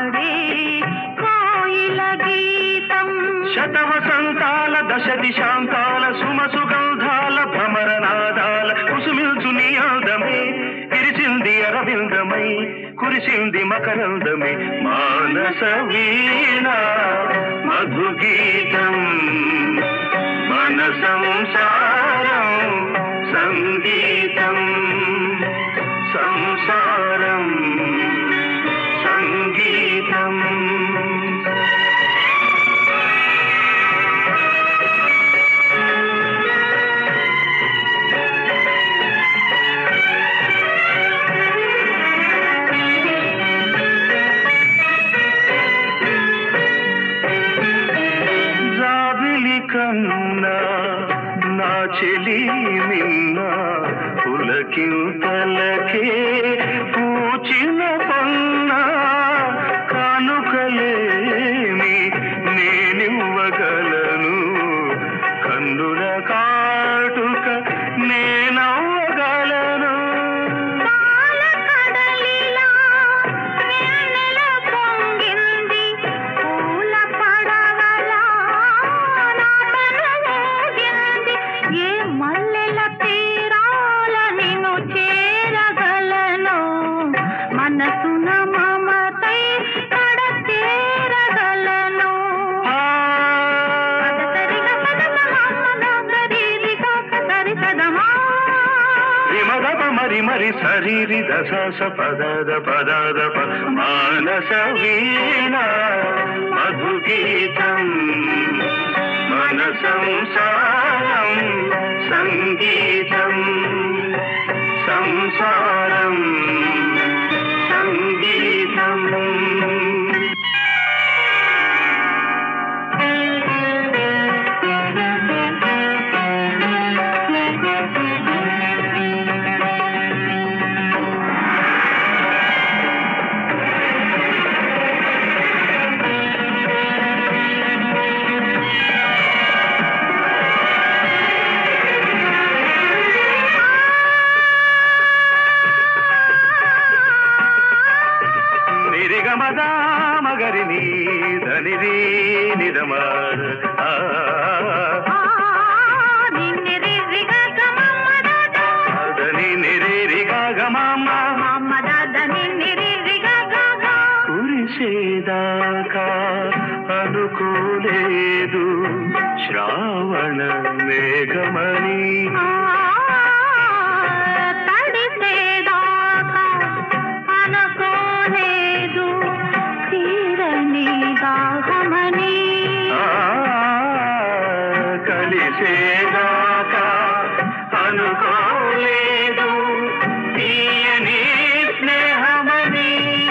పాడే కోయిల గీతం శతవసంతాల దశ దిశాంతాల సుమ సుగంధాల భ్రమరనాదాల కుసుమిల్చు నీ అందమే విరిసింది అరవిందమై కురిసింది మకరందమే మానస వీణ మధుగీతం మన సంసారం సంగీతం సంసారం సంగీతం జాబిలి కన్నా నా చెలి నిన్న పులకింతలకే పూచిన పన్న కానుకలేని నేనివ్వగలను కన్నుల కాటుక నేనవ్వగలను పాల కడలిలా వెన్నెల పొంగింది పూల పడవలా నా తనువూగింది ఏ మల్లెల తీరాల నిన్ను చేరగలను మనసున మమతై కడ చేరగలను ఆ సరిగ పదమ మమ గరిరిగ సరి సదమా విమదప మరి మరి శరీరి దశ స పదద పదద ప మానస వీణ మధుగీతం మన సంసారం సంగీతం సంసారం సంగీతం నిరిగమద మగరిని ధనిరి నిరమ ఆ నిన్నెరిరిగ గమమ్మదాద ధని నిరి గమమ్మ మమ్మదాద నిన్నెరిరిగ గగ కురిసేదాకా అనుకోలేదు శ్రావణ మేఘమణి తడిసేదాకా అనుకోలేదు తీరని దాహమని ఆ, కలిసేదాకా అనుకోలేదు తీయని స్నేహమని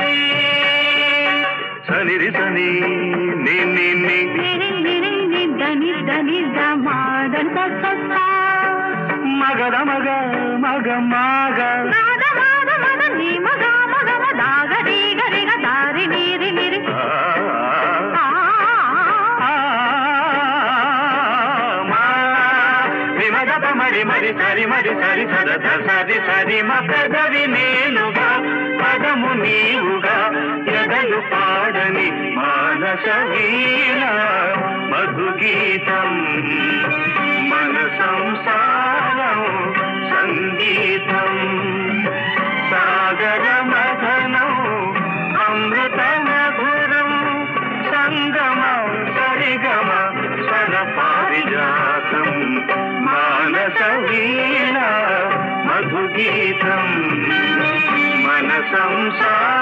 సనిరి సని ని ని ని నిరి నిరి నిద్ద నిద్ద నిద్ద మాదంత సత్త మగద మగ మగ మగ నాద మాద మద నీ మగ మగ మదాగ రీగ రిగ దారి నీరి నిరి ఆ, ఆ ఆ, మా విమదప మరి మరి సరి మరి సరి సదత సరి సరి మకదవి నేనుగా పదము నీవుగా ఎదలు పాడని మానస వీణ మధుగీతం మన సంసారం సంగీతం సాగర మధనం అమృత మధురం సంగమ సరిగమ స్వర పారిజాతం మానస వీణ మధుగీతం మన సంసారం